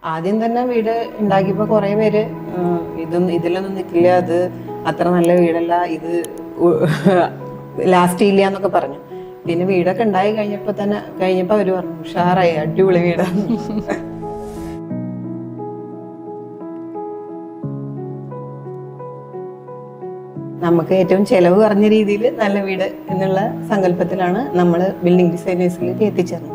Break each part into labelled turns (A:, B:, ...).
A: ആദ്യം തന്നെ വീട് ഉണ്ടാക്കിയപ്പോൾ കുറേ പേര് ഉം, ഇതൊന്നും ഇതിലൊന്നും നിൽക്കില്ല അത് അത്ര നല്ല വീടല്ല ഇത് ലാസ്റ്റ് ഇല്ല എന്നൊക്കെ പറഞ്ഞു പിന്നെ വീടൊക്കെ ഉണ്ടായി കഴിഞ്ഞപ്പോൾ തന്നെ കഴിഞ്ഞപ്പോൾ അവർ പറഞ്ഞു ഉഷാറായി അടിപൊളി വീടാണ് നമുക്ക് ഏറ്റവും ചെലവ് കുറഞ്ഞ രീതിയിൽ നല്ല വീട് എന്നുള്ള സങ്കല്പത്തിലാണ് നമ്മൾ ബിൽഡിംഗ് ഡിസൈനേഴ്സിലേക്ക് എത്തിച്ചേർന്നത്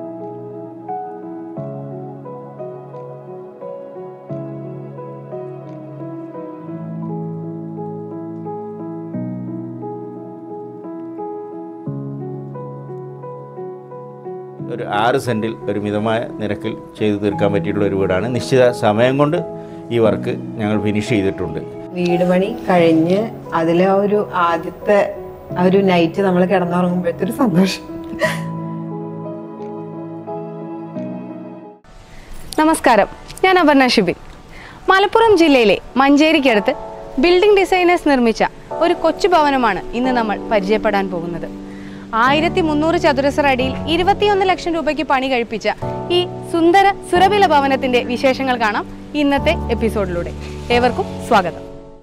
B: ഒരു ആറ് സെൻറ്റിൽ ഒരു മിതമായ നിരക്കിൽ ചെയ്തു തീർക്കാൻ പറ്റിയിട്ടുള്ള ഒരു വീടാണ് നിശ്ചിത സമയം കൊണ്ട് ഈ വർക്ക് ഞങ്ങൾ ഫിനിഷ് ചെയ്തിട്ടുണ്ട്
A: വീട് പണി കഴിഞ്ഞ് അതിലെ ആ ഒരു ആദ്യത്തെ ആ ഒരു നൈറ്റ് നമ്മൾ കിടന്നുറങ്ങുമ്പോഴത്തെ ഒരു സന്തോഷം
C: നമസ്കാരം ഞാൻ അപർണ ഷിബിൻ മലപ്പുറം ജില്ലയിലെ മഞ്ചേരിക്കടുത്ത് ബിൽഡിംഗ് ഡിസൈനേഴ്സ് നിർമ്മിച്ച ഒരു കൊച്ചു ഭവനമാണ് ഇന്ന് നമ്മൾ പരിചയപ്പെടാൻ പോകുന്നത് ആയിരത്തി മുന്നൂറ് ചതുരശ്ര അടിയിൽ ഇരുപത്തിയൊന്ന് ലക്ഷം രൂപയ്ക്ക് പണി കഴിപ്പിച്ച ഈ സുന്ദര സുരഭില ഭവനത്തിന്റെ വിശേഷങ്ങൾ കാണാം ഇന്നത്തെ എപ്പിസോഡിലൂടെ ഏവർക്കും സ്വാഗതം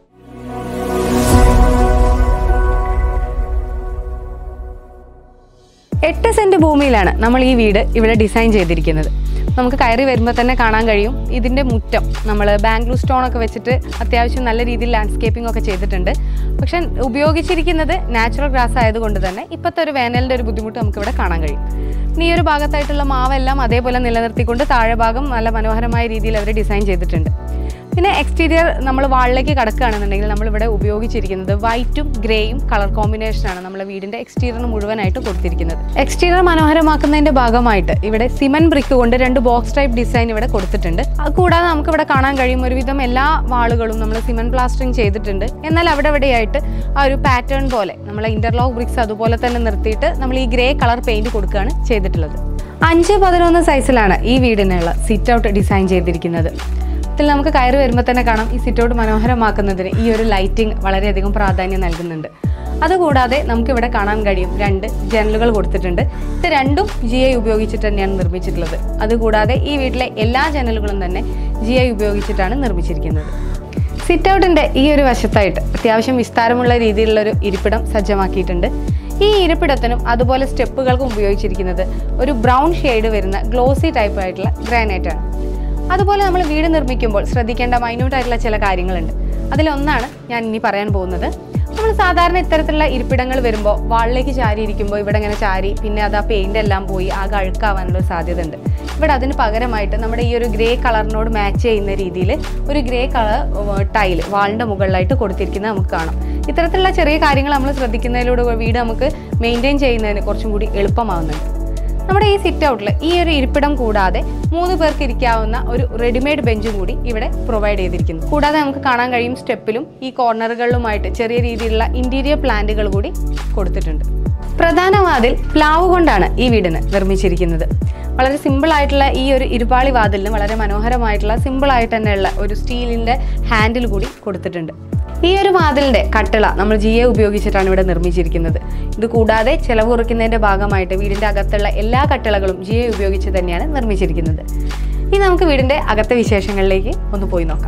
C: എട്ട് സെന്റ് ഭൂമിയിലാണ് നമ്മൾ ഈ വീട് ഇവിടെ ഡിസൈൻ ചെയ്തിരിക്കുന്നത് നമുക്ക് കയറി വരുമ്പോൾ തന്നെ കാണാൻ കഴിയും ഇതിൻ്റെ മുറ്റം നമ്മൾ ബാംഗ്ലൂർ സ്റ്റോൺ ഒക്കെ വെച്ചിട്ട് അത്യാവശ്യം നല്ല രീതിയിൽ ലാൻഡ്സ്കേപ്പിംഗ് ഒക്കെ ചെയ്തിട്ടുണ്ട് പക്ഷെ ഉപയോഗിച്ചിരിക്കുന്നത് നാച്ചുറൽ ഗ്രാസ് ആയതുകൊണ്ട് തന്നെ ഇപ്പോഴത്തെ ഒരു വേനലിൻ്റെ ഒരു ബുദ്ധിമുട്ട് നമുക്ക് ഇവിടെ കാണാൻ കഴിയും ഇനി ഈ ഒരു ഭാഗത്തായിട്ടുള്ള മാവെല്ലാം അതേപോലെ നിലനിർത്തിക്കൊണ്ട് താഴെ ഭാഗം നല്ല മനോഹരമായ രീതിയിൽ അവർ ഡിസൈൻ ചെയ്തിട്ടുണ്ട് പിന്നെ എക്സ്റ്റീരിയർ നമ്മൾ വാളിലേക്ക് കടക്കുകയാണെന്നുണ്ടെങ്കിൽ നമ്മൾ ഇവിടെ ഉപയോഗിച്ചിരിക്കുന്നത് വൈറ്റും ഗ്രേയും കളർ കോമ്പിനേഷനാണ് നമ്മുടെ വീടിന്റെ എക്സ്റ്റീരിയർ മുഴുവനായിട്ട് കൊടുത്തിരിക്കുന്നത് എക്സ്റ്റീരിയർ മനോഹരമാക്കുന്നതിന്റെ ഭാഗമായിട്ട് ഇവിടെ സിമന്റ് ബ്രിക്ക് കൊണ്ട് രണ്ട് ബോക്സ് ടൈപ്പ് ഡിസൈൻ ഇവിടെ കൊടുത്തിട്ടുണ്ട് അത് കൂടാതെ നമുക്ക് ഇവിടെ കാണാൻ കഴിയും ഒരുവിധം എല്ലാ വാളുകളും നമ്മൾ സിമന്റ് പ്ലാസ്റ്ററിങ് ചെയ്തിട്ടുണ്ട് എന്നാൽ അവിടെ ഇവിടെയായിട്ട് ആ ഒരു പാറ്റേൺ പോലെ നമ്മളെ ഇന്റർലോക്ക് ബ്രിക്സ് അതുപോലെ തന്നെ നിർത്തിയിട്ട് നമ്മൾ ഈ ഗ്രേ കളർ പെയിന്റ് കൊടുക്കുകയാണ് ചെയ്തിട്ടുള്ളത് അഞ്ച് പതിനൊന്ന് സൈസിലാണ് ഈ വീടിനുള്ള സിറ്റ് ഔട്ട് ഡിസൈൻ ചെയ്തിരിക്കുന്നത് ഇതിൽ നമുക്ക് കയറി വരുമ്പോൾ തന്നെ കാണാം ഈ സിറ്റൗട്ട് മനോഹരമാക്കുന്നതിന് ഈ ഒരു ലൈറ്റിംഗ് വളരെയധികം പ്രാധാന്യം നൽകുന്നുണ്ട് അതുകൂടാതെ നമുക്കിവിടെ കാണാൻ കഴിയും രണ്ട് ജനലുകൾ കൊടുത്തിട്ടുണ്ട് ഇത് രണ്ടും ജി ഐ ഉപയോഗിച്ചിട്ട് തന്നെയാണ് നിർമ്മിച്ചിട്ടുള്ളത് അതുകൂടാതെ ഈ വീട്ടിലെ എല്ലാ ജനലുകളും തന്നെ ജി ഐ ഉപയോഗിച്ചിട്ടാണ് നിർമ്മിച്ചിരിക്കുന്നത് സിറ്റ് ഔട്ടിൻ്റെ ഈ ഒരു വശത്തായിട്ട് അത്യാവശ്യം വിസ്താരമുള്ള രീതിയിലുള്ള ഒരു ഇരിപ്പിടം സജ്ജമാക്കിയിട്ടുണ്ട് ഈ ഇരിപ്പിടത്തിനും അതുപോലെ സ്റ്റെപ്പുകൾക്കും ഉപയോഗിച്ചിരിക്കുന്നത് ഒരു ബ്രൗൺ ഷെയ്ഡ് വരുന്ന ഗ്ലോസി ടൈപ്പ് ആയിട്ടുള്ള ഗ്രാനൈറ്റ് ആണ് അതുപോലെ നമ്മൾ വീട് നിർമ്മിക്കുമ്പോൾ ശ്രദ്ധിക്കേണ്ട മൈന്യൂട്ട് ആയിട്ടുള്ള ചില കാര്യങ്ങളുണ്ട് അതിലൊന്നാണ് ഞാൻ ഇനി പറയാൻ പോകുന്നത് നമ്മൾ സാധാരണ ഇത്തരത്തിലുള്ള ഇരിപ്പിടങ്ങൾ വരുമ്പോൾ വാളിലേക്ക് ചാരി ഇരിക്കുമ്പോൾ ഇവിടെ ഇങ്ങനെ ചാരി പിന്നെ അത് ആ പെയിന്റ് എല്ലാം പോയി ആകെ അഴുക്കാവാനുള്ള ഒരു സാധ്യത ഉണ്ട് ഇവിടെ അതിന് പകരമായിട്ട് നമ്മുടെ ഈ ഒരു ഗ്രേ കളറിനോട് മാച്ച് ചെയ്യുന്ന രീതിയിൽ ഒരു ഗ്രേ കളർ ടൈൽ വാളിൻ്റെ മുകളിലായിട്ട് കൊടുത്തിരിക്കുന്നത് നമുക്ക് കാണാം ഇത്തരത്തിലുള്ള ചെറിയ കാര്യങ്ങൾ നമ്മൾ ശ്രദ്ധിക്കുന്നതിലൂടെ വീട് നമുക്ക് മെയിൻറ്റെയിൻ ചെയ്യുന്നതിന് കുറച്ചും കൂടി എളുപ്പമാവുന്നുണ്ട് നമ്മുടെ ഈ സിറ്റ് ഔട്ടിൽ ഈ ഒരു ഇരിപ്പിടം കൂടാതെ മൂന്ന് പേർക്ക് ഇരിക്കാവുന്ന ഒരു റെഡിമെയ്ഡ് ബെഞ്ചും കൂടി ഇവിടെ പ്രൊവൈഡ് ചെയ്തിരിക്കുന്നു കൂടാതെ നമുക്ക് കാണാൻ കഴിയും സ്റ്റെപ്പിലും ഈ കോർണറുകളിലുമായിട്ട് ചെറിയ രീതിയിലുള്ള ഇന്റീരിയർ പ്ലാന്റുകൾ കൂടി കൊടുത്തിട്ടുണ്ട് പ്രധാന വാതിൽ പ്ലാവ് കൊണ്ടാണ് ഈ വീടിന് നിർമ്മിച്ചിരിക്കുന്നത് വളരെ സിമ്പിൾ ആയിട്ടുള്ള ഈ ഒരു ഇരുപാളി വാതിലിന് വളരെ മനോഹരമായിട്ടുള്ള സിമ്പിൾ ആയിട്ട് തന്നെയുള്ള ഒരു സ്റ്റീലിന്റെ ഹാൻഡിൽ കൂടി കൊടുത്തിട്ടുണ്ട് ഈ ഒരു വാതിലിന്റെ കട്ടിള നമ്മൾ ജി എ ഉപയോഗിച്ചിട്ടാണ് ഇവിടെ നിർമ്മിച്ചിരിക്കുന്നത് ഇത് കൂടാതെ ചെലവ് കുറയ്ക്കുന്നതിന്റെ ഭാഗമായിട്ട് വീടിന്റെ അകത്തുള്ള എല്ലാ കട്ടിളകളും ജി എ ഉപയോഗിച്ച് തന്നെയാണ് നിർമ്മിച്ചിരിക്കുന്നത് ഇനി നമുക്ക് വീടിന്റെ അകത്തെ വിശേഷങ്ങളിലേക്ക് ഒന്ന് പോയി നോക്കാം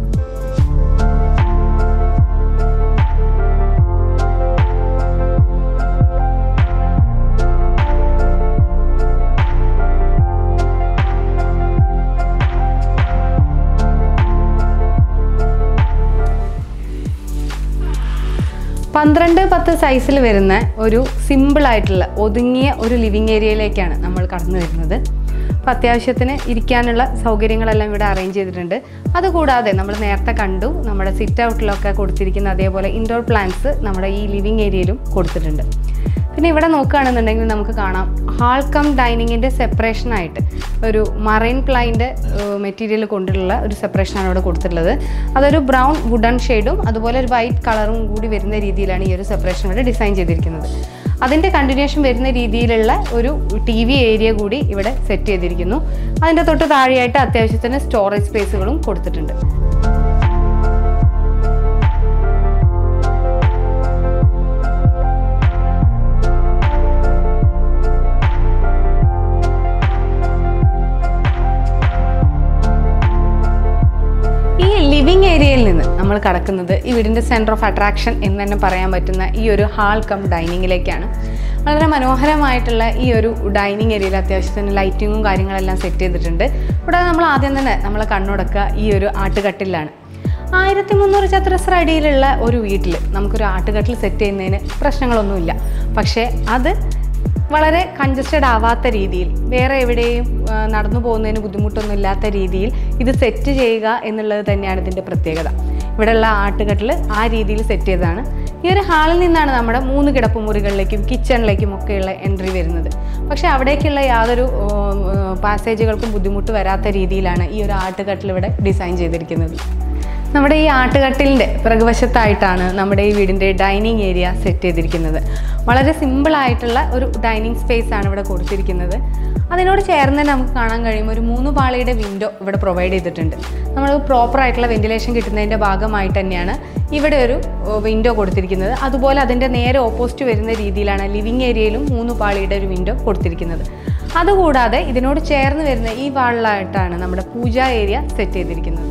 C: പന്ത്രണ്ട് പത്ത് സൈസിൽ വരുന്ന ഒരു സിമ്പിൾ ആയിട്ടുള്ള ഒതുങ്ങിയ ഒരു ലിവിങ് ഏരിയയിലേക്കാണ് നമ്മൾ കടന്നു വരുന്നത് അപ്പോൾ അത്യാവശ്യത്തിന് ഇരിക്കാനുള്ള സൗകര്യങ്ങളെല്ലാം ഇവിടെ അറേഞ്ച് ചെയ്തിട്ടുണ്ട് അതുകൂടാതെ നമ്മൾ നേരത്തെ കണ്ടു നമ്മുടെ സിറ്റ് ഔട്ടിലൊക്കെ കൊടുത്തിരിക്കുന്ന അതേപോലെ ഇൻഡോർ പ്ലാന്റ്സ് നമ്മുടെ ഈ ലിവിങ് ഏരിയയിലും കൊടുത്തിട്ടുണ്ട് പിന്നെ ഇവിടെ നോക്കുകയാണെന്നുണ്ടെങ്കിൽ നമുക്ക് കാണാം ഹാൾ കം ഡൈനിങ്ങിൻ്റെ സെപ്പറേഷനായിട്ട് ഒരു മറൈൻ പ്ലൈൻ്റെ മെറ്റീരിയൽ കൊണ്ടുള്ള ഒരു സെപ്പറേഷനാണ് ഇവിടെ കൊടുത്തിട്ടുള്ളത് അതൊരു ബ്രൗൺ വുഡൺ ഷെയ്ഡും അതുപോലെ ഒരു വൈറ്റ് കളറും കൂടി വരുന്ന രീതിയിലാണ് ഈ ഒരു സെപ്പറേഷൻ ഇവിടെ ഡിസൈൻ ചെയ്തിരിക്കുന്നത് അതിൻ്റെ കണ്ടിന്യൂഷൻ വരുന്ന രീതിയിലുള്ള ഒരു ടി വി ഏരിയ കൂടി ഇവിടെ സെറ്റ് ചെയ്തിരിക്കുന്നു അതിൻ്റെ തൊട്ട് താഴെയായിട്ട് അത്യാവശ്യത്തിന് സ്റ്റോറേജ് സ്പേസുകളും കൊടുത്തിട്ടുണ്ട് നമ്മൾ കടക്കുന്നത് ഈ വീടിൻ്റെ സെൻറ്റർ ഓഫ് അട്രാക്ഷൻ എന്ന് തന്നെ പറയാൻ പറ്റുന്ന ഈ ഒരു ഹാൾ കം ഡൈനിങ്ങിലേക്കാണ് വളരെ മനോഹരമായിട്ടുള്ള ഈ ഒരു ഡൈനിങ് ഏരിയയിൽ അത്യാവശ്യത്തിന് ലൈറ്റിങ്ങും കാര്യങ്ങളെല്ലാം സെറ്റ് ചെയ്തിട്ടുണ്ട് കൂടാതെ നമ്മൾ ആദ്യം തന്നെ നമ്മൾ കണ്ണുടക്കുക ഈ ഒരു ആട്ടുകട്ടിലാണ് ആയിരത്തി മുന്നൂറ് ചതുരശ്ര അടിയിലുള്ള ഒരു വീട്ടിൽ നമുക്കൊരു ആട്ടുകട്ടിൽ സെറ്റ് ചെയ്യുന്നതിന് പ്രശ്നങ്ങളൊന്നുമില്ല പക്ഷേ അത് വളരെ കൺജസ്റ്റഡ് ആവാത്ത രീതിയിൽ വേറെ എവിടെയും ആ, നടന്നു പോകുന്നതിന് ബുദ്ധിമുട്ടൊന്നും ഇല്ലാത്ത രീതിയിൽ ഇത് സെറ്റ് ചെയ്യുക എന്നുള്ളത് തന്നെയാണ് ഇതിൻ്റെ പ്രത്യേകത ഇവിടെയുള്ള ആട്ടുകട്ടിൽ ആ രീതിയിൽ സെറ്റ് ചെയ്തതാണ് ഈ ഒരു ഹാളിൽ നിന്നാണ് നമ്മുടെ മൂന്ന് കിടപ്പുമുറികളിലേക്കും കിച്ചണിലേക്കും ഒക്കെയുള്ള എൻട്രി വരുന്നത് പക്ഷേ അവിടേക്കുള്ള യാതൊരു പാസേജുകൾക്കും ബുദ്ധിമുട്ട് വരാത്ത രീതിയിലാണ് ഈ ഒരു ആട്ടുകട്ടിൽ ഇവിടെ ഡിസൈൻ ചെയ്തിരിക്കുന്നത് നമ്മുടെ ഈ ആട്ടുകട്ടിലിൻ്റെ പിറകുവശത്തായിട്ടാണ് നമ്മുടെ ഈ വീടിൻ്റെ ഡൈനിങ് ഏരിയ സെറ്റ് ചെയ്തിരിക്കുന്നത് വളരെ സിമ്പിളായിട്ടുള്ള ഒരു ഡൈനിങ് സ്പേസ് ആണ് ഇവിടെ കൊടുത്തിരിക്കുന്നത് അതിനോട് ചേർന്ന് തന്നെ നമുക്ക് കാണാൻ കഴിയും ഒരു മൂന്ന് പാളിയുടെ വിൻഡോ ഇവിടെ പ്രൊവൈഡ് ചെയ്തിട്ടുണ്ട് നമ്മൾ പ്രോപ്പർ ആയിട്ടുള്ള വെന്റിലേഷൻ കിട്ടുന്നതിൻ്റെ ഭാഗമായിട്ട് തന്നെയാണ് ഇവിടെ ഒരു വിൻഡോ കൊടുത്തിരിക്കുന്നത് അതുപോലെ അതിൻ്റെ നേരെ ഓപ്പോസിറ്റ് വരുന്ന രീതിയിലാണ് ലിവിങ് ഏരിയയിലും മൂന്ന് പാളിയുടെ ഒരു വിൻഡോ കൊടുത്തിരിക്കുന്നത് അതുകൂടാതെ ഇതിനോട് ചേർന്ന് വരുന്ന ഈ വാളിലായിട്ടാണ് നമ്മുടെ പൂജ ഏരിയ സെറ്റ് ചെയ്തിരിക്കുന്നത്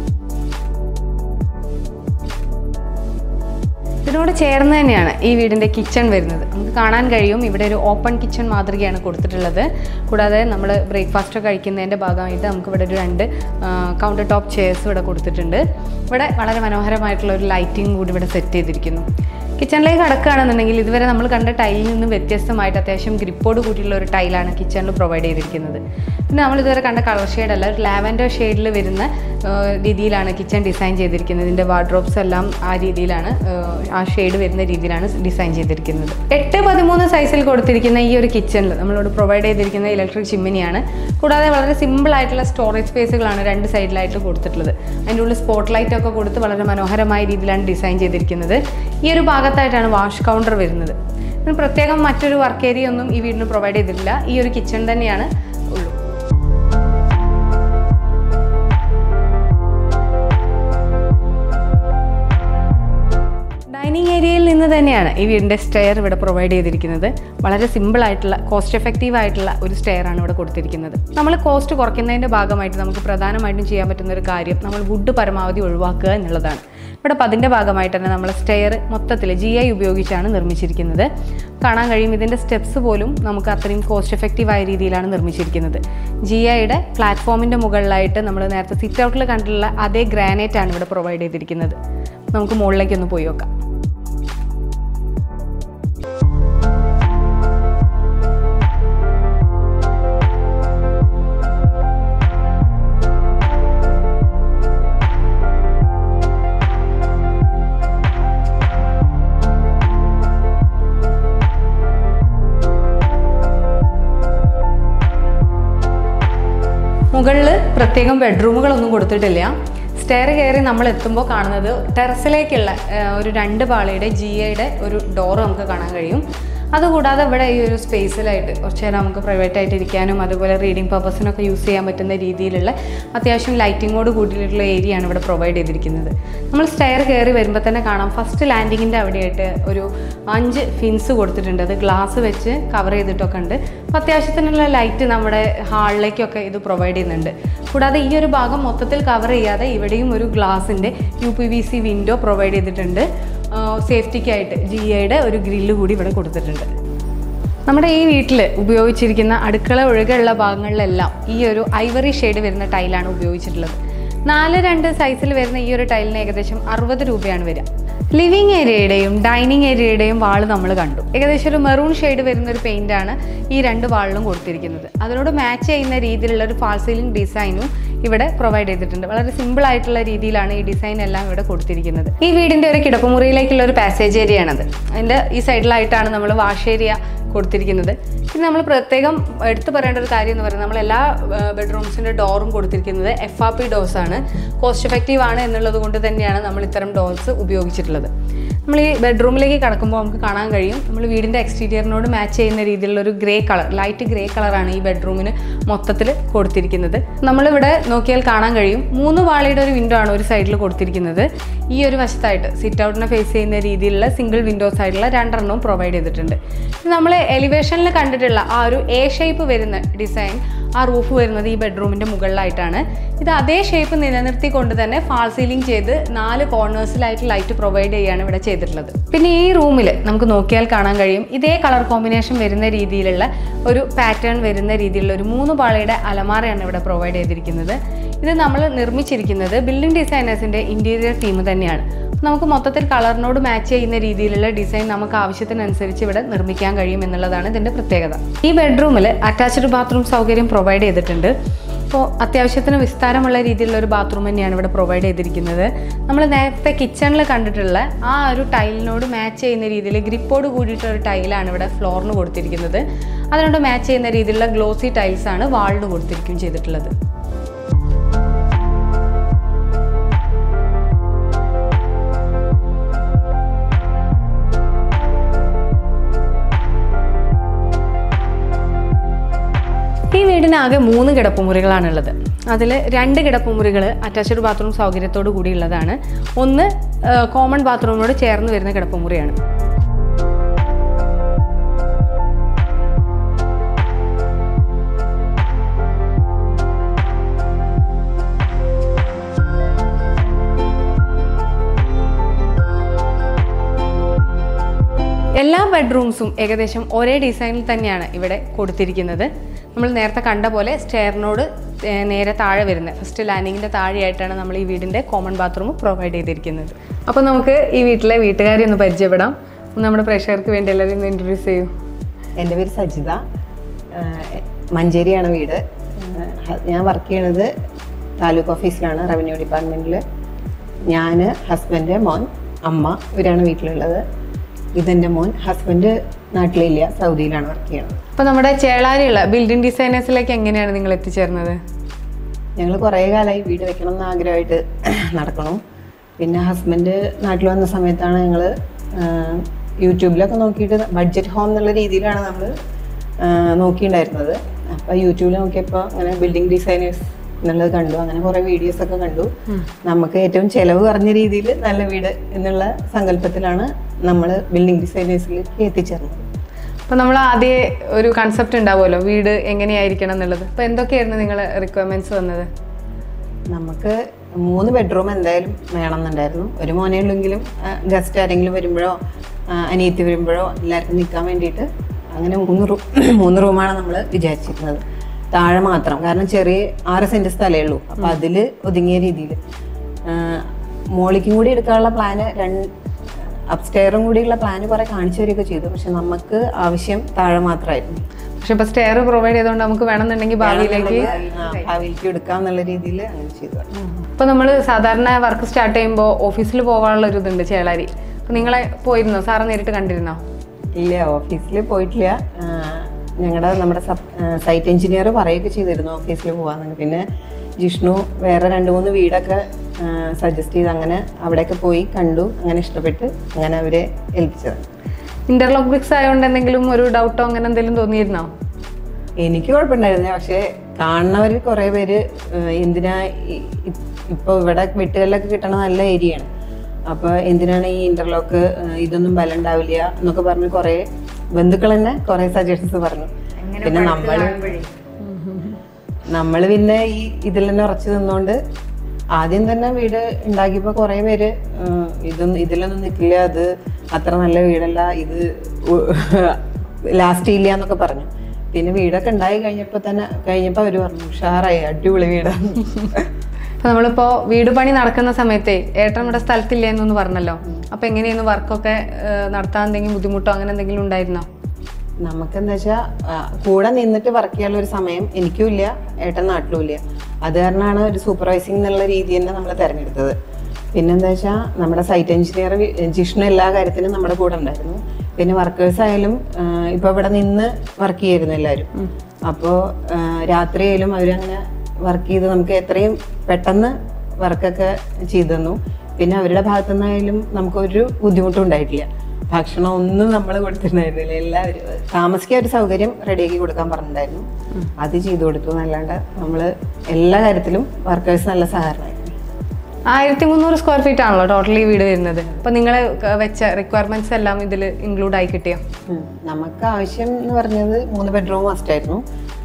C: ഇതിനോട് ചേർന്ന് തന്നെയാണ് ഈ വീടിൻ്റെ കിച്ചൺ വരുന്നത് നമുക്ക് കാണാൻ കഴിയും ഇവിടെ ഒരു ഓപ്പൺ കിച്ചൺ മാതൃകയാണ് കൊടുത്തിട്ടുള്ളത് കൂടാതെ നമ്മൾ ബ്രേക്ക്ഫാസ്റ്റ് കഴിക്കുന്നതിൻ്റെ ഭാഗമായിട്ട് നമുക്ക് ഇവിടെ ഒരു രണ്ട് കൗണ്ടർ ടോപ്പ് ചെയർസ് ഇവിടെ കൊടുത്തിട്ടുണ്ട് ഇവിടെ വളരെ മനോഹരമായിട്ടുള്ള ഒരു ലൈറ്റിംഗ് കൂടി ഇവിടെ സെറ്റ് ചെയ്തിരിക്കുന്നു കിച്ചണിലേക്ക് കടക്കുകയാണെന്നുണ്ടെങ്കിൽ ഇതുവരെ നമ്മൾ കണ്ട ടൈലിൽ നിന്നും വ്യത്യസ്തമായിട്ട് അത്യാവശ്യം ഗ്രിപ്പോട് കൂടിയുള്ള ഒരു ടൈലാണ് കിച്ചണിൽ പ്രൊവൈഡ് ചെയ്തിരിക്കുന്നത് പിന്നെ നമ്മൾ ഇതുവരെ കണ്ട കളർ ഷെയ്ഡല്ല ഒരു ലാവൻഡർ ഷെയ്ഡിൽ വരുന്ന ആ, രീതിയിലാണ് കിച്ചൺ ഡിസൈൻ ചെയ്തിരിക്കുന്നത് ഇതിൻ്റെ വാർഡ്രോബ്സ് എല്ലാം ആ രീതിയിലാണ് ആ, ആ ഷെയ്ഡ് വരുന്ന രീതിയിലാണ് ഡിസൈൻ ചെയ്തിരിക്കുന്നത് എട്ട് പതിമൂന്ന് സൈസിൽ കൊടുത്തിരിക്കുന്ന ഈ ഒരു കിച്ചണിൽ നമ്മളോട് പ്രൊവൈഡ് ചെയ്തിരിക്കുന്ന ഇലക്ട്രിക് ചിമ്മിനിയാണ് കൂടാതെ വളരെ സിമ്പിൾ ആയിട്ടുള്ള സ്റ്റോറേജ് സ്പേസുകളാണ് രണ്ട് സൈഡിലായിട്ട് കൊടുത്തിട്ടുള്ളത് അതിൻ്റെ ഉള്ളിൽ സ്പോട്ട് ലൈറ്റ് ഒക്കെ കൊടുത്ത് വളരെ മനോഹരമായ രീതിയിലാണ് ഡിസൈൻ ചെയ്തിരിക്കുന്നത് ഈ ഒരു ഭാഗത്തായിട്ടാണ് വാഷ് കൗണ്ടർ വരുന്നത് ഇതിന് പ്രത്യേകം മറ്റൊരു വർക്ക് ഏരിയ ഒന്നും ഈ വീടിന് പ്രൊവൈഡ് ചെയ്തിട്ടില്ല ഈ ഒരു കിച്ചൺ തന്നെയാണ് ഉള്ളൂ ഡൈനിങ് ഏരിയയിൽ നിന്ന് തന്നെയാണ് ഈ വീടിൻ്റെ സ്റ്റെയർ ഇവിടെ പ്രൊവൈഡ് ചെയ്തിരിക്കുന്നത് വളരെ സിമ്പിൾ ആയിട്ടുള്ള കോസ്റ്റ് എഫക്റ്റീവ് ആയിട്ടുള്ള ഒരു സ്റ്റെയർ ആണ് ഇവിടെ കൊടുത്തിരിക്കുന്നത് നമ്മൾ കോസ്റ്റ് കുറയ്ക്കുന്നതിൻ്റെ ഭാഗമായിട്ട് നമുക്ക് പ്രധാനമായിട്ടും ചെയ്യാൻ പറ്റുന്ന ഒരു കാര്യം നമ്മൾ വുഡ് പരമാവധി ഒഴിവാക്കുക എന്നുള്ളതാണ് ഇവിടെ അപ്പം അതിൻ്റെ ഭാഗമായിട്ട് തന്നെ നമ്മൾ സ്റ്റെയർ മൊത്തത്തിൽ ജി ഐ ഉപയോഗിച്ചാണ് നിർമ്മിച്ചിരിക്കുന്നത് കാണാൻ കഴിയും ഇതിൻ്റെ സ്റ്റെപ്സ് പോലും നമുക്ക് അത്രയും കോസ്റ്റ് എഫക്റ്റീവ് ആയ രീതിയിലാണ് നിർമ്മിച്ചിരിക്കുന്നത് ജി ഐയുടെ പ്ലാറ്റ്ഫോമിൻ്റെ മുകളിലായിട്ട് നമ്മൾ നേരത്തെ സിറ്റ് ഔട്ടിൽ കണ്ടിട്ടുള്ള അതേ ഗ്രാനൈറ്റ് ആണ് ഇവിടെ പ്രൊവൈഡ് ചെയ്തിരിക്കുന്നത് നമുക്ക് മുകളിലേക്ക് ഒന്ന് പോയി നോക്കാം മുകളിൽ പ്രത്യേകം ബെഡ്റൂമുകളൊന്നും കൊടുത്തിട്ടില്ല സ്റ്റെയർ കയറി നമ്മൾ എത്തുമ്പോൾ കാണുന്നത് ടെറസിലേക്കുള്ള ആ, ഒരു രണ്ട് പാളിയുടെ ജി ഐയുടെ ഒരു ഡോറ് നമുക്ക് കാണാൻ കഴിയും അതുകൂടാതെ ഇവിടെ ഈ ഒരു സ്പേസിലായിട്ട് കുറച്ച് നേരം നമുക്ക് പ്രൈവറ്റ് ആയിട്ട് ഇരിക്കാനും അതുപോലെ റീഡിംഗ് പർപ്പസിനൊക്കെ യൂസ് ചെയ്യാൻ പറ്റുന്ന രീതിയിലുള്ള അത്യാവശ്യം ലൈറ്റിങ്ങോട് കൂടിയിട്ടുള്ള ഏരിയ ആണ് ഇവിടെ പ്രൊവൈഡ് ചെയ്തിരിക്കുന്നത് നമ്മൾ സ്റ്റെയർ കയറി വരുമ്പോൾ തന്നെ കാണാം ഫസ്റ്റ് ലാൻഡിങ്ങിൻ്റെ അവിടെയായിട്ട് ഒരു അഞ്ച് ഫിൻസ് കൊടുത്തിട്ടുണ്ട് അത് ഗ്ലാസ് വെച്ച് കവർ ചെയ്തിട്ടൊക്കെ ഉണ്ട് അപ്പോൾ അത്യാവശ്യത്തിനുള്ള ലൈറ്റ് നമ്മുടെ ഹാളിലേക്കൊക്കെ ഇത് പ്രൊവൈഡ് ചെയ്യുന്നുണ്ട് കൂടാതെ ഈ ഒരു ഭാഗം മൊത്തത്തിൽ കവർ ചെയ്യാതെ ഇവിടെയും ഒരു ഗ്ലാസിൻ്റെ U P V C window provide ചെയ്തിട്ടുണ്ട് സേഫ്റ്റിക്കായിട്ട് ജി ഐയുടെ ഒരു ഗ്രില്ല് കൂടി ഇവിടെ കൊടുത്തിട്ടുണ്ട് നമ്മുടെ ഈ വീട്ടിൽ ഉപയോഗിച്ചിരിക്കുന്ന അടുക്കള ഒഴികെയുള്ള ഭാഗങ്ങളിലെല്ലാം ഈ ഒരു ഐവറി ഷെയ്ഡ് വരുന്ന ടൈലാണ് ഉപയോഗിച്ചിട്ടുള്ളത് നാല് രണ്ട് സൈസിൽ വരുന്ന ഈ ഒരു ടൈലിന് ഏകദേശം അറുപത് രൂപയാണ് വരിക ലിവിങ് ഏരിയയുടെയും ഡൈനിങ് ഏരിയയുടെയും വാള് നമ്മൾ കണ്ടു ഏകദേശം ഒരു മെറൂൺ ഷെയ്ഡ് വരുന്ന ഒരു പെയിൻ്റാണ് ഈ രണ്ട് വാളിലും കൊടുത്തിരിക്കുന്നത് അതിനോട് മാച്ച് ചെയ്യുന്ന രീതിയിലുള്ള ഒരു ഫാൾ സീലിംഗ് ഡിസൈനും ഇവിടെ പ്രൊവൈഡ് ചെയ്തിട്ടുണ്ട് വളരെ സിമ്പിൾ ആയിട്ടുള്ള രീതിയിലാണ് ഈ ഡിസൈൻ എല്ലാം ഇവിടെ കൊടുത്തിരിക്കുന്നത് ഈ വീടിൻ്റെ ഒരു കിടപ്പുമുറിയിലേക്കുള്ള ഒരു പാസേജ് ഏരിയ ആണത് അതിൻ്റെ ഈ സൈഡിലായിട്ടാണ് നമ്മൾ വാഷ് ഏരിയ കൊടുത്തിരിക്കുന്നത് പിന്നെ നമ്മൾ പ്രത്യേകം എടുത്തു പറയേണ്ട ഒരു കാര്യം എന്ന് പറയുന്നത് നമ്മൾ എല്ലാ ബെഡ്റൂംസിൻ്റെ ഡോറും കൊടുത്തിരിക്കുന്നത് എഫ് ആർ പി ഡോസ് ആണ് കോസ്റ്റ് എഫക്റ്റീവ് ആണ് എന്നുള്ളത് കൊണ്ട് തന്നെയാണ് നമ്മൾ ഇത്തരം ഡോർസ് ഉപയോഗിച്ചിട്ടുള്ളത് നമ്മൾ ഈ ബെഡ്റൂമിലേക്ക് കടക്കുമ്പോൾ നമുക്ക് കാണാൻ കഴിയും നമ്മൾ വീടിൻ്റെ എക്സ്റ്റീരിയറിനോട് മാച്ച് ചെയ്യുന്ന രീതിയിലുള്ള ഒരു ഗ്രേ കളർ ലൈറ്റ് ഗ്രേ കളറാണ് ഈ ബെഡ്റൂമിന് മൊത്തത്തിൽ കൊടുത്തിരിക്കുന്നത് നമ്മളിവിടെ നോക്കിയാൽ കാണാൻ കഴിയും മൂന്ന് വാളിയുടെ ഒരു വിൻഡോ ആണ് ഒരു സൈഡിൽ കൊടുത്തിരിക്കുന്നത് ഈ ഒരു വശത്തായിട്ട് സിറ്റ് ഔട്ടിനെ ഫേസ് ചെയ്യുന്ന രീതിയിലുള്ള സിംഗിൾ വിൻഡോസ് ആയിട്ടുള്ള രണ്ടെണ്ണവും പ്രൊവൈഡ് ചെയ്തിട്ടുണ്ട് നമ്മൾ എലിവേഷനിൽ കണ്ടിട്ടുള്ള ആ ഒരു എ ഷേപ്പ് വരുന്ന ഡിസൈൻ ആ റൂഫ് വരുന്നത് ഈ ബെഡ്റൂമിൻ്റെ മുകളിലായിട്ടാണ് ഇത് അതേ ഷേപ്പ് നിലനിർത്തിക്കൊണ്ട് തന്നെ ഫാൾ സീലിംഗ് ചെയ്ത് നാല് കോർണേഴ്സിലായിട്ട് ലൈറ്റ് പ്രൊവൈഡ് ചെയ്യുകയാണ് ഇവിടെ ചെയ്തിട്ടുള്ളത് പിന്നെ ഈ റൂമിൽ നമുക്ക് നോക്കിയാൽ കാണാൻ കഴിയും ഇതേ കളർ കോമ്പിനേഷൻ വരുന്ന രീതിയിലുള്ള ഒരു പാറ്റേൺ വരുന്ന രീതിയിലുള്ള ഒരു മൂന്ന് പാളയുടെ അലമാറയാണ് ഇവിടെ പ്രൊവൈഡ് ചെയ്തിരിക്കുന്നത് ഇത് നമ്മൾ നിർമ്മിച്ചിരിക്കുന്നത് ബിൽഡിംഗ് ഡിസൈനേഴ്സിൻ്റെ ഇൻറ്റീരിയർ ടീം തന്നെയാണ് നമുക്ക് മൊത്തത്തിൽ കളറിനോട് മാച്ച് ചെയ്യുന്ന രീതിയിലുള്ള ഡിസൈൻ നമുക്ക് ആവശ്യത്തിനനുസരിച്ച് ഇവിടെ നിർമ്മിക്കാൻ കഴിയും എന്നുള്ളതാണ് ഇതിൻ്റെ പ്രത്യേകത ഈ ബെഡ്റൂമിൽ അറ്റാച്ച്ഡ് ബാത്റൂം സൗകര്യം പ്രൊവൈഡ് ചെയ്തിട്ടുണ്ട് അപ്പോൾ അത്യാവശ്യത്തിന് വിസ്താരമുള്ള രീതിയിലുള്ള ഒരു ബാത്റൂം തന്നെയാണ് ഇവിടെ പ്രൊവൈഡ് ചെയ്തിരിക്കുന്നത് നമ്മൾ നേരത്തെ കിച്ചണിൽ കണ്ടിട്ടുള്ള ആ ഒരു ടൈലിനോട് മാച്ച് ചെയ്യുന്ന രീതിയിൽ ഗ്രിപ്പോട് കൂടിയിട്ടുള്ള ഒരു ടൈലാണ് ഇവിടെ ഫ്ലോറിന് കൊടുത്തിരിക്കുന്നത് അതിനോട് മാച്ച് ചെയ്യുന്ന രീതിയിലുള്ള ഗ്ലോസി ടൈൽസ് ആണ് വാളിന് കൊടുത്തിരിക്കുകയും ചെയ്തിട്ടുള്ളത് ഈ വീടിനാകെ മൂന്ന് കിടപ്പുമുറികളാണുള്ളത് അതിൽ രണ്ട് കിടപ്പുമുറികൾ അറ്റാച്ച്ഡ് ബാത്റൂം സൗകര്യത്തോടു കൂടിയുള്ളതാണ് ഒന്ന് കോമൺ ബാത്റൂമിനോട് ചേർന്ന് വരുന്ന കിടപ്പുമുറിയാണ് എല്ലാ ബെഡ്റൂംസും ഏകദേശം ഒരേ ഡിസൈനിൽ തന്നെയാണ് ഇവിടെ കൊടുത്തിരിക്കുന്നത് നമ്മൾ നേരത്തെ കണ്ട പോലെ സ്റ്റെയറിനോട് നേരെ താഴെ വരുന്നത് ഫസ്റ്റ് ലാൻഡിങ്ങിൻ്റെ താഴെയായിട്ടാണ് നമ്മൾ ഈ വീടിൻ്റെ കോമൺ ബാത്റൂം പ്രൊവൈഡ് ചെയ്തിരിക്കുന്നത് അപ്പോൾ നമുക്ക് ഈ വീട്ടിലെ വീട്ടുകാരെ ഒന്ന് പരിചയപ്പെടാം ഒന്ന് നമ്മുടെ പ്രേക്ഷകർക്ക് വേണ്ടി എല്ലാവരും ഒന്ന് ഇൻട്രൊഡ്യൂസ് ചെയ്യൂ
A: എൻ്റെ പേര് സജിത ആഹ് മഞ്ചേരിയാണ് വീട് ആഹ് ഞാൻ വർക്ക് ചെയ്യണത് താലൂക്ക് ഓഫീസിലാണ് റവന്യൂ ഡിപ്പാർട്ട്മെൻറ്റിൽ ഞാൻ ഹസ്ബൻഡ് മോൻ അമ്മ ഇവരാണ് വീട്ടിലുള്ളത് ഇതെൻ്റെ മോൻ ഹസ്ബൻഡ് നാട്ടിലില്ല സൗദിയിലാണ് വർക്ക് ചെയ്യണത്
C: അപ്പോൾ നമ്മുടെ ചേളാരിയുള്ള ബിൽഡിംഗ് ഡിസൈനേഴ്സിലേക്ക് എങ്ങനെയാണ് നിങ്ങൾ എത്തിച്ചേർന്നത്
A: ഞങ്ങൾ കുറേ കാലമായി വീട് വെക്കണം എന്ന് ആഗ്രഹമായിട്ട് നടക്കണു പിന്നെ ഹസ്ബൻഡ് നാട്ടിൽ വന്ന സമയത്താണ് ഞങ്ങൾ യൂട്യൂബിലൊക്കെ നോക്കിയിട്ട് ബഡ്ജറ്റ് ഹോം എന്നുള്ള രീതിയിലാണ് നമ്മൾ നോക്കിയിട്ടുണ്ടായിരുന്നത് അപ്പോൾ യൂട്യൂബിൽ നോക്കിയപ്പോൾ അങ്ങനെ ബിൽഡിംഗ് ഡിസൈനേഴ്സ് എന്നുള്ളത് കണ്ടു അങ്ങനെ കുറേ വീഡിയോസ് ഒക്കെ കണ്ടു നമുക്ക് ഏറ്റവും ചിലവ് കുറഞ്ഞ രീതിയിൽ നല്ല വീട് എന്നുള്ള സങ്കല്പത്തിലാണ് നമ്മൾ ബിൽഡിംഗ് ഡിസൈനേഴ്സിലേക്ക് എത്തിച്ചേർന്നത്
C: അപ്പോൾ നമ്മൾ ആദ്യം ഒരു കൺസെപ്റ്റ് ഉണ്ടാവുമല്ലോ വീട് എങ്ങനെയായിരിക്കണം എന്നുള്ളത് അപ്പോൾ എന്തൊക്കെയായിരുന്നു നിങ്ങൾ റിക്വയർമെൻറ്റ്സ് വന്നത്
A: നമുക്ക് മൂന്ന് ബെഡ്റൂം എന്തായാലും വേണമെന്നുണ്ടായിരുന്നു ഒരു മോനേ ഉള്ളെങ്കിലും ഗസ്റ്റ് ആരെങ്കിലും വരുമ്പോഴോ ആ, അനിയത്തി വരുമ്പോഴോ എല്ലാവർക്കും നിൽക്കാൻ വേണ്ടിയിട്ട് അങ്ങനെ മൂന്ന് റൂം മൂന്ന് റൂമാണ് നമ്മൾ വിചാരിച്ചിരുന്നത് താഴെ മാത്രം കാരണം ചെറിയ ആറ് സെൻറ്റ് സ്ഥലമേ ഉള്ളൂ അപ്പോൾ അതിൽ ഒതുങ്ങിയ രീതിയിൽ മോളിക്കും കൂടി എടുക്കാനുള്ള പ്ലാന് രണ്ട് അപ്സ്റ്റെയറും കൂടിയുള്ള പ്ലാന് കുറേ കാണിച്ചു തരികയൊക്കെ ചെയ്തു പക്ഷെ നമുക്ക് ആവശ്യം താഴെ മാത്രമായിരുന്നു
C: പക്ഷെ ഇപ്പോൾ സ്റ്റെയർ പ്രൊവൈഡ് ചെയ്തുകൊണ്ട് നമുക്ക് വേണമെന്നുണ്ടെങ്കിൽ ഭാവിയിലേക്ക്
A: ആ, ഭാവിയിലേക്ക് എടുക്കാം എന്നുള്ള രീതിയിൽ അങ്ങനെ ചെയ്തു
C: ഇപ്പോൾ നമ്മൾ സാധാരണ വർക്ക് സ്റ്റാർട്ട് ചെയ്യുമ്പോൾ ഓഫീസിൽ പോകാനുള്ള ഒരു ഇതുണ്ട് ചേളാരി അപ്പോൾ നിങ്ങളെ പോയിരുന്നോ സാറ് നേരിട്ട് കണ്ടിരുന്നോ
A: ഇല്ല ഓഫീസിൽ പോയിട്ടില്ല ഞങ്ങളുടെ നമ്മുടെ സൈറ്റ് എഞ്ചിനീയർ പറയുകയൊക്കെ ചെയ്തിരുന്നു ഓഫീസിൽ പോകാമെന്ന് പിന്നെ ജിഷ്ണു വേറെ രണ്ട് മൂന്ന് വീടൊക്കെ സജസ്റ്റ് ചെയ്ത് അങ്ങനെ അവിടെയൊക്കെ പോയി കണ്ടു അങ്ങനെ ഇഷ്ടപ്പെട്ട് അങ്ങനെ അവരെ ഏൽപ്പിച്ചത്
C: ഇന്റർലോക്ക് ബ്രിക്സ് ആയതുകൊണ്ട് എന്തെങ്കിലും ഒരു ഡൗട്ടോ അങ്ങനെ എന്തെങ്കിലും തോന്നിയിരുന്നോ
A: എനിക്ക് കുഴപ്പമുണ്ടായിരുന്നില്ല പക്ഷേ കാണുന്നവർ കുറേ പേര് ആ, എന്തിനാ ഈ- ഇ- ഇപ്പൊ ഇവിടെ വെട്ടുകല്ലൊക്കെ കിട്ടണ നല്ല ഏരിയയാണ് അപ്പോൾ എന്തിനാണ് ഈ ഇന്റർലോക്ക് ഇതൊന്നും ബലം ഉണ്ടാവില്ല എന്നൊക്കെ പറഞ്ഞ് കുറേ ബന്ധുക്കൾ തന്നെ കുറേ സജഷൻസ് പറഞ്ഞു പിന്നെ നമ്മൾ നമ്മൾ പിന്നെ ഈ ഇതിൽ തന്നെ ഉറച്ചു നിന്നുകൊണ്ട് ആദ്യം തന്നെ വീട് ഉണ്ടാക്കിയപ്പോൾ കുറേ പേര് ഉം, ഇതൊന്നും ഇതിലൊന്നും നിൽക്കില്ല അത് അത്ര നല്ല വീടല്ല ഇത് ലാസ്റ്റ് ഇല്ല എന്നൊക്കെ പറഞ്ഞു പിന്നെ വീടൊക്കെ ഉണ്ടായി കഴിഞ്ഞപ്പോൾ തന്നെ കഴിഞ്ഞപ്പോൾ അവർ പറഞ്ഞു ഉഷാറായി അടിപൊളി വീടാണ്
C: അപ്പോൾ നമ്മളിപ്പോൾ വീട് പണി നടക്കുന്ന സമയത്തെ ഏട്ടൻ ഇവിടെ സ്ഥലത്തില്ല എന്നൊന്ന് പറഞ്ഞല്ലോ അപ്പോൾ എങ്ങനെയായിരുന്നു വർക്കൊക്കെ നടത്താൻ എന്തെങ്കിലും ബുദ്ധിമുട്ടോ അങ്ങനെ എന്തെങ്കിലും ഉണ്ടായിരുന്നോ
A: നമുക്കെന്താ വെച്ചാൽ കൂടെ നിന്നിട്ട് വർക്ക് ചെയ്യാനുള്ള ഒരു സമയം എനിക്കും ഇല്ല ഏട്ടൻ നാട്ടിലും ഇല്ല അത് കാരണമാണ് ഒരു സൂപ്പർവൈസിങ് എന്നുള്ള രീതി തന്നെ നമ്മൾ തിരഞ്ഞെടുത്തത് പിന്നെന്താ വെച്ചാൽ നമ്മുടെ സൈറ്റ് എഞ്ചിനീയർ ജിഷ്ണു എല്ലാ കാര്യത്തിനും നമ്മുടെ കൂടെ ഉണ്ടായിരുന്നു പിന്നെ വർക്കേഴ്സ് ആയാലും ഇപ്പോൾ ഇവിടെ നിന്ന് വർക്ക് ചെയ്യായിരുന്നു എല്ലാവരും അപ്പോൾ രാത്രി ആയാലും അവരങ്ങനെ വർക്ക് ചെയ്ത് നമുക്ക് എത്രയും പെട്ടെന്ന് വർക്കൊക്കെ ചെയ്തു തന്നു പിന്നെ അവരുടെ ഭാഗത്തു നിന്നായാലും നമുക്കൊരു ബുദ്ധിമുട്ടും ഉണ്ടായിട്ടില്ല ഭക്ഷണം ഒന്നും നമ്മൾ കൊടുത്തിട്ടുണ്ടായിരുന്നില്ല എല്ലാവരും താമസിക്കാൻ ഒരു സൗകര്യം റെഡിയാക്കി കൊടുക്കാൻ പറഞ്ഞിട്ടുണ്ടായിരുന്നു അത് ചെയ്തു കൊടുത്തു എന്നല്ലാണ്ട് നമ്മൾ എല്ലാ കാര്യത്തിലും വർക്കേഴ്സ് നല്ല സഹകരണമായിരുന്നു
C: ആയിരത്തി മുന്നൂറ് സ്ക്വയർ ഫീറ്റ് ആണല്ലോ ടോട്ടലി വീട് വരുന്നത് അപ്പോൾ നിങ്ങൾ വെച്ച റിക്വയർമെന്റ്സ് എല്ലാം ഇതിൽ ഇൻക്ലൂഡ് ആയി കിട്ടിയോ
A: ഉം. നമുക്ക് ആവശ്യം എന്ന് പറഞ്ഞത് മൂന്ന് ബെഡ്റൂം മസ്റ്റ് ആയിരുന്നു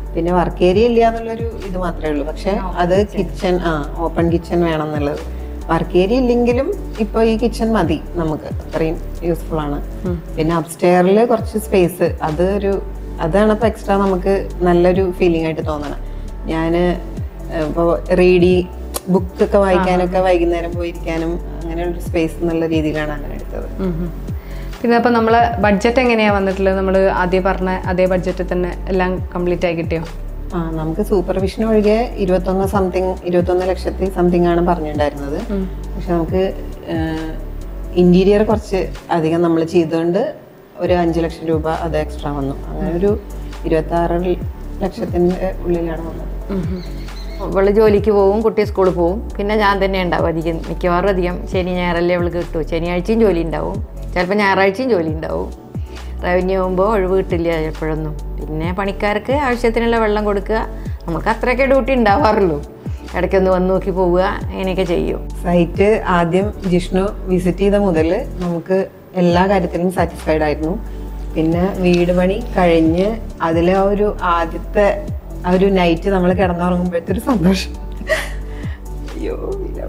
A: പിന്നെ വർക്ക് ഏരിയ ഇല്ല എന്നുള്ളൊരു ഇത് മാത്രമേ ഉള്ളൂ പക്ഷെ അത് കിച്ചൺ ആ ഓപ്പൺ കിച്ചൺ വേണം എന്നുള്ളത് വർക്ക് ഏരിയ ഇല്ലെങ്കിലും ഇപ്പൊ ഈ കിച്ചൺ മതി നമുക്ക് അത്രയും യൂസ്ഫുൾ ആണ് പിന്നെ അപ്സ്റ്റെയറിൽ കുറച്ച് സ്പേസ് അത് ഒരു അതാണ് ഇപ്പൊ എക്സ്ട്രാ നമുക്ക് നല്ലൊരു ഫീലിംഗ് ആയിട്ട് തോന്നണം ഞാൻ ഇപ്പോൾ റീഡി ബുക്ക് ഒക്കെ വായിക്കാനൊക്കെ വൈകുന്നേരം പോയിരിക്കാനും അങ്ങനെ ഒരു സ്പേസ് എന്നുള്ള രീതിയിലാണ് അങ്ങനെ എടുത്തത്
C: ഉം ഉം. പിന്നെ അപ്പോൾ നമ്മൾ ബഡ്ജറ്റ് എങ്ങനെയാണ് വന്നിട്ടുള്ളത് നമ്മൾ ആദ്യം പറഞ്ഞ അതേ ബഡ്ജറ്റിൽ തന്നെ എല്ലാം കംപ്ലീറ്റ് ആയി കിട്ടിയോ
A: ആ നമുക്ക് സൂപ്പർവിഷൻ ഒഴികെ ഇരുപത്തൊന്ന് സംതിങ് ഇരുപത്തൊന്ന് ലക്ഷത്തി സംതിങ് ആണ് പറഞ്ഞിട്ടുണ്ടായിരുന്നത് പക്ഷെ നമുക്ക് ഇന്റീരിയർ കുറച്ച് അധികം നമ്മൾ ചെയ്തുകൊണ്ട് ഒരു അഞ്ച് ലക്ഷം രൂപ അത് എക്സ്ട്രാ വന്നു അങ്ങനെ ഒരു ഇരുപത്തി ആറ് ലക്ഷത്തിന്റെ ഉള്ളിലാണ് വന്നത്
D: അവള് ജോലിക്ക് പോകും കുട്ടി സ്കൂളിൽ പോകും പിന്നെ ഞാൻ തന്നെ ഉണ്ടാവും അധികം മിക്കവാറും അധികം ശനി ഞായറല്ലേ അവൾക്ക് കിട്ടും ശനിയാഴ്ചയും ജോലി ഉണ്ടാവും ചിലപ്പോൾ ഞായറാഴ്ചയും ജോലി ഉണ്ടാവും റവന്യൂ ആകുമ്പോൾ ഒഴിവ് കിട്ടില്ല എപ്പോഴൊന്നും പിന്നെ പണിക്കാർക്ക് ആവശ്യത്തിനുള്ള വെള്ളം കൊടുക്കുക നമുക്ക് അത്രയൊക്കെ ഡ്യൂട്ടി ഉണ്ടാവാറുള്ളൂ ഇടയ്ക്കൊന്ന് വന്ന് നോക്കി പോവുക അങ്ങനെയൊക്കെ ചെയ്യും
A: സൈറ്റ് ആദ്യം ജിഷ്ണു വിസിറ്റ് ചെയ്ത മുതൽ നമുക്ക് എല്ലാ കാര്യത്തിലും സാറ്റിസ്ഫൈഡ് ആയിരുന്നു പിന്നെ വീട് പണി കഴിഞ്ഞ് അതിലെ ആ ഒരു ആദ്യത്തെ ആ ഒരു നൈറ്റ് നമ്മൾ കിടന്നുറങ്ങുമ്പോഴത്തെ ഒരു സന്തോഷം അയ്യോ ഇല്ല.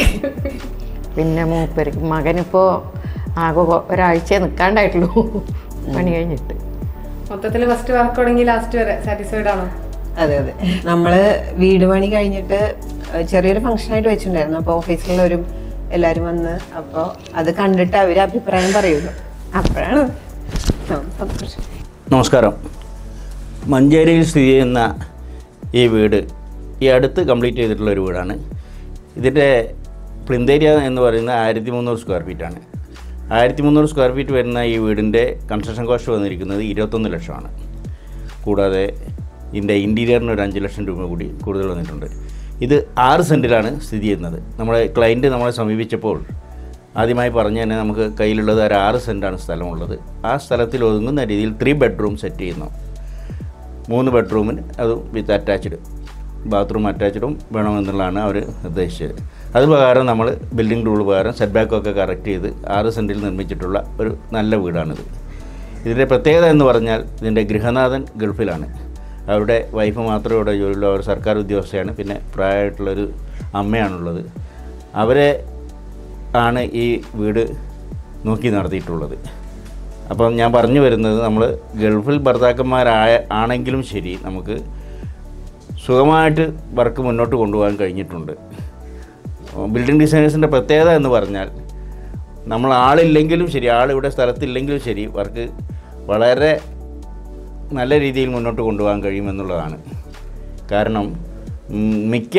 D: പിന്നെ മൂപ്പർക്ക് മകനിപ്പോൾ ആകെ കൊ- ഒരാഴ്ച നിൽക്കാണ്ടായിട്ടുള്ളൂ പണി കഴിഞ്ഞിട്ട്
C: മൊത്തത്തിൽ ഫസ്റ്റ് വർക്ക് തുടങ്ങി ലാസ്റ്റ് വരെ സാറ്റിസ്ഫൈഡ് ആണോ
A: അതെ അതെ നമ്മള് വീട് പണി കഴിഞ്ഞിട്ട് ചെറിയൊരു ഫംഗ്ഷൻ ആയിട്ട് വെച്ചിട്ടുണ്ടായിരുന്നു അപ്പോൾ ഓഫീസിലുള്ളവരും എല്ലാവരും വന്ന് അപ്പോൾ അത് കണ്ടിട്ട് അവര് അഭിപ്രായം പറയുമല്ലോ അപ്പോഴാണ് നമുക്ക് സന്തോഷം
B: നമസ്കാരം മഞ്ചേരിയിൽ സ്ഥിതി ചെയ്യുന്ന ഈ വീട് ഈ അടുത്ത് കംപ്ലീറ്റ് ചെയ്തിട്ടുള്ള ഒരു വീടാണ് ഇതിൻ്റെ പ്ലിന്ത് ഏരിയ എന്ന് പറയുന്നത് ആയിരത്തി മുന്നൂറ് സ്ക്വയർ ഫീറ്റാണ് ആയിരത്തി മുന്നൂറ് സ്ക്വയർ ഫീറ്റ് വരുന്ന ഈ വീടിൻ്റെ കൺസ്ട്രക്ഷൻ കോസ്റ്റ് വന്നിരിക്കുന്നത് ഇരുപത്തൊന്ന് ലക്ഷമാണ് കൂടാതെ ഇതിൻ്റെ ഇൻറ്റീരിയറിന് ഒരു അഞ്ച് ലക്ഷം രൂപ കൂടി കൂടുതൽ വന്നിട്ടുണ്ട് ഇത് ആറ് സെൻറ്റിലാണ് സ്ഥിതി ചെയ്യുന്നത് നമ്മുടെ ക്ലയൻറ്റ് നമ്മളെ സമീപിച്ചപ്പോൾ ആദ്യമായി പറഞ്ഞു തന്നെ നമുക്ക് കയ്യിലുള്ളത് ഒരു ആറ് സെൻറ്റാണ് സ്ഥലമുള്ളത് ആ സ്ഥലത്തിൽ ഒതുങ്ങുന്ന രീതിയിൽ ത്രീ ബെഡ്റൂം സെറ്റ് ചെയ്യുന്നു മൂന്ന് ബെഡ്റൂമിന് അതും വിത്ത് അറ്റാച്ച്ഡ് ബാത്റൂം അറ്റാച്ച്ഡും വേണമെന്നുള്ളതാണ് അവർ ഉദ്ദേശിച്ചത് അത് പ്രകാരം നമ്മൾ ബിൽഡിംഗ് റൂൾ പ്രകാരം സെറ്റ് ബാക്കൊക്കെ കറക്റ്റ് ചെയ്ത് ആറ് സെൻറ്റിൽ നിർമ്മിച്ചിട്ടുള്ള ഒരു നല്ല വീടാണിത് ഇതിൻ്റെ പ്രത്യേകത എന്ന് പറഞ്ഞാൽ ഇതിൻ്റെ ഗൃഹനാഥൻ ഗൾഫിലാണ് അവരുടെ വൈഫ് മാത്രമേ ഇവിടെ ജോലിയുള്ളൂ അവർ സർക്കാർ ഉദ്യോഗസ്ഥയാണ് പിന്നെ പ്രായമായിട്ടുള്ളൊരു അമ്മയാണുള്ളത് അവരെ ആണ് ഈ വീട് നോക്കി നടത്തിയിട്ടുള്ളത് അപ്പം ഞാൻ പറഞ്ഞു വരുന്നത് നമ്മൾ ഗൾഫിൽ ഭർത്താക്കന്മാരായ ആണെങ്കിലും ശരി നമുക്ക് സുഖമായിട്ട് വർക്ക് മുന്നോട്ട് കൊണ്ടുപോകാൻ കഴിഞ്ഞിട്ടുണ്ട് ബിൽഡിംഗ് ഡിസൈനേഴ്സിൻ്റെ പ്രത്യേകത എന്ന് പറഞ്ഞാൽ നമ്മൾ ആളില്ലെങ്കിലും ശരി ആളിവിടെ സ്ഥലത്തില്ലെങ്കിലും ശരി വർക്ക് വളരെ നല്ല രീതിയിൽ മുന്നോട്ട് കൊണ്ടുപോകാൻ കഴിയുമെന്നുള്ളതാണ് കാരണം ഉം, മിക്ക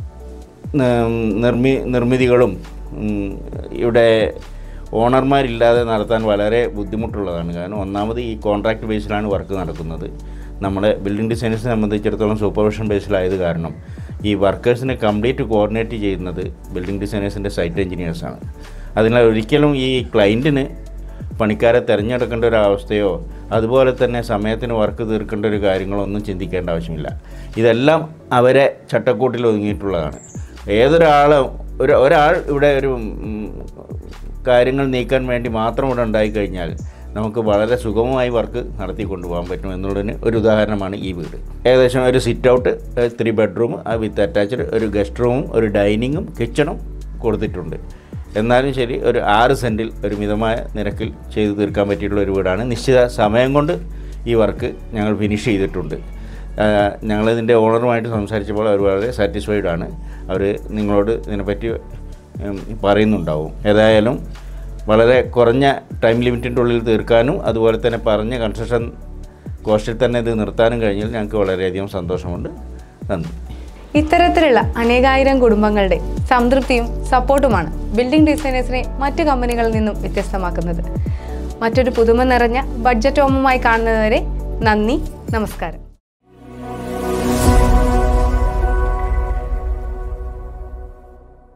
B: ഉം, നിർമ്മി നിർമ്മിതികളും ഉം, ഇവിടെ ഓണർമാരില്ലാതെ നടത്താൻ വളരെ ബുദ്ധിമുട്ടുള്ളതാണ് കാരണം ഒന്നാമത് ഈ കോൺട്രാക്ട് ബേസിലാണ് വർക്ക് നടക്കുന്നത് നമ്മുടെ ബിൽഡിംഗ് ഡിസൈനേഴ്സിനെ സംബന്ധിച്ചിടത്തോളം സൂപ്പർവിഷൻ ബേസിലായത് കാരണം ഈ വർക്കേഴ്സിനെ കംപ്ലീറ്റ് കോർഡിനേറ്റ് ചെയ്യുന്നത് ബിൽഡിംഗ് ഡിസൈനേഴ്സിൻ്റെ സൈറ്റ് എഞ്ചിനീയേഴ്സാണ് അതിനാൽ ഒരിക്കലും ഈ ക്ലയൻറ്റിന് പണിക്കാരെ തിരഞ്ഞെടുക്കേണ്ട ഒരു അവസ്ഥയോ അതുപോലെ തന്നെ സമയത്തിന് വർക്ക് തീർക്കേണ്ട ഒരു കാര്യങ്ങളോ ഒന്നും ചിന്തിക്കേണ്ട ആവശ്യമില്ല ഇതെല്ലാം അവരെ ചട്ടക്കൂട്ടിൽ ഒതുങ്ങിയിട്ടുള്ളതാണ് ഏതൊരാളും ഒരു ഒരാൾ ഇവിടെ ഒരു ഉം, കാര്യങ്ങൾ നീക്കാൻ വേണ്ടി മാത്രം ഇവിടെ ഉണ്ടായിക്കഴിഞ്ഞാൽ നമുക്ക് വളരെ സുഗമമായി വർക്ക് നടത്തി കൊണ്ടുപോകാൻ പറ്റും എന്നുള്ളതിന് ഒരു ഉദാഹരണമാണ് ഈ വീട് ഏകദേശം ഒരു sit out three bedroom with attached ഒരു ഗസ്റ്റ് റൂമും ഒരു ഡൈനിങ്ങും കിച്ചണും കൊടുത്തിട്ടുണ്ട് എന്നാലും ശരി ഒരു ആറ് സെൻറ്റിൽ ഒരു മിതമായ നിരക്കിൽ ചെയ്തു തീർക്കാൻ പറ്റിയിട്ടുള്ള ഒരു വീടാണ് നിശ്ചിത സമയം കൊണ്ട് ഈ വർക്ക് ഞങ്ങൾ ഫിനിഷ് ചെയ്തിട്ടുണ്ട് ആ, ഞങ്ങളിതിൻ്റെ ഓണറുമായിട്ട് സംസാരിച്ചപ്പോൾ അവർ വളരെ സാറ്റിസ്ഫൈഡ് ആണ് അവർ നിങ്ങളോട് ഇതിനെപ്പറ്റി ഉം, പറയുന്നുണ്ടാവും ഏതായാലും വളരെ കുറഞ്ഞ ടൈം ലിമിറ്റിൻ്റെ ഉള്ളിൽ തീർക്കാനും അതുപോലെ തന്നെ പറഞ്ഞ കൺസ്ട്രക്ഷൻ കോസ്റ്റിൽ തന്നെ ഇത് നിർത്താനും കഴിഞ്ഞാൽ ഞങ്ങൾക്ക് വളരെയധികം സന്തോഷമുണ്ട് നന്ദി
C: ഇത്തരത്തിലുള്ള അനേകായിരം കുടുംബങ്ങളുടെ സംതൃപ്തിയും സപ്പോർട്ടുമാണ് ബിൽഡിംഗ് ഡിസൈനേഴ്സിനെ മറ്റു കമ്പനികളിൽ നിന്നും വ്യത്യസ്തമാക്കുന്നത് മറ്റൊരു പുതുമ നിറഞ്ഞ ബഡ്ജറ്റ് ഹോമുമായി കാണുന്നതുവരെ നന്ദി നമസ്കാരം